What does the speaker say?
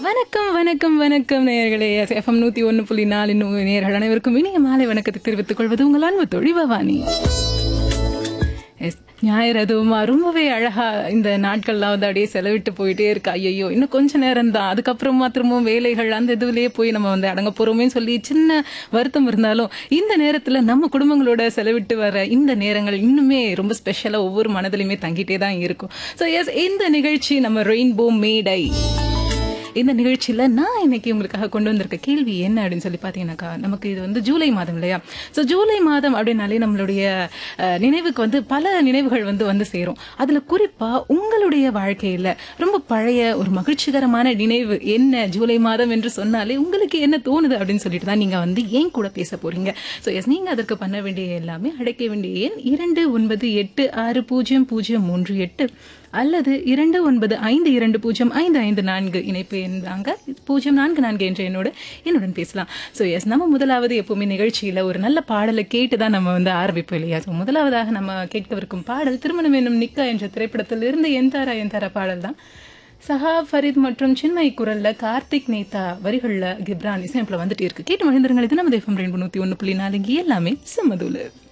வணக்கம் வணக்கம் வணக்கம் நேயர்களே எஃப்எம் நூத்தி ஒன்னு புள்ளி நாலு நூ- நேயர்கள் அனைவருக்கும் இனிய மாலை வணக்கத்தை தெரிவித்துக் கொள்வது உங்கள் அன்பு தொழிவவாணி எஸ் ஞாயிறு அதுவுமா ரொம்பவே அழகா இந்த நாட்கள்லாம் வந்து அப்படியே செலவிட்டு போயிட்டே இருக்கு ஐயோ இன்னும் கொஞ்ச நேரம் தான் அதுக்கப்புறமா திரும்பவும் வேலைகள் அந்த இதுலயே போய் நம்ம வந்து அடங்க போறோமே சொல்லி சின்ன வருத்தம் இருந்தாலும் இந்த நேரத்துல நம்ம குடும்பங்களோட செலவிட்டு வர இந்த நேரங்கள் இன்னுமே ரொம்ப ஸ்பெஷலா ஒவ்வொரு மனதிலுமே தங்கிட்டே தான் இருக்கும் ஸோ எஸ் இந்த நிகழ்ச்சி நம்ம ரெயின்போ மேடை இந்த நிகழ்ச்சியில நான் இன்னைக்கு உங்களுக்காக கொண்டு வந்திருக்க கேள்வி என்ன அப்படின்னு சொல்லி பாத்தீங்கன்னாக்கா நமக்கு இது வந்து ஜூலை மாதம் இல்லையா ஸோ ஜூலை மாதம் அப்படின்னாலே நம்மளுடைய அஹ், நினைவுக்கு வந்து பல நினைவுகள் வந்து வந்து சேரும் அதுல குறிப்பா உங்களுடைய வாழ்க்கையில ரொம்ப பழைய ஒரு மகிழ்ச்சிகரமான நினைவு என்ன ஜூலை மாதம் என்று சொன்னாலே உங்களுக்கு என்ன தோணுது அப்படின்னு சொல்லிட்டு தான் நீங்க வந்து ஏன் கூட பேச போறீங்க ஸோ எஸ் நீங்க அதற்கு பண்ண வேண்டிய எல்லாமே அடைக்க வேண்டிய எண் இரண்டு ஒன்பது எட்டு ஆறு பூஜ்ஜியம் பூஜ்ஜியம் மூன்று எட்டு அல்லது இரண்டு ஒன்பது ஐந்து இரண்டு பூஜ்ஜியம் ஐந்து ஐந்து நான்கு இணைப்பு என்றாங்க பூஜ்ஜியம் நான்கு நான்கு என்ற என்னோட என்னுடன் பேசலாம் ஸோ எஸ் நம்ம முதலாவது எப்பவுமே நிகழ்ச்சியில ஒரு நல்ல பாடலை கேட்டு தான் நம்ம வந்து ஆரம்பிப்போம் இல்லையா ஸோ முதலாவதாக நம்ம கேட்கவிருக்கும் பாடல் திருமணம் என்னும் நிக்கா என்ற திரைப்படத்தில் இருந்து எந்தாரா எந்தாரா பாடல் தான் சஹா ஃபரீத் மற்றும் சின்மய் குரல்ல கார்த்திக் நேதா வரிகள்ல கிப்ரான் இசையமைப்புல வந்துட்டு இருக்கு கேட்டு மகிழ்ந்துருங்கள் இது நம்ம தேஃபம் ரெண்டு நூத்தி ஒன்று புள்ளி நாலு இங்கே எல்லாமே செம்மதூலு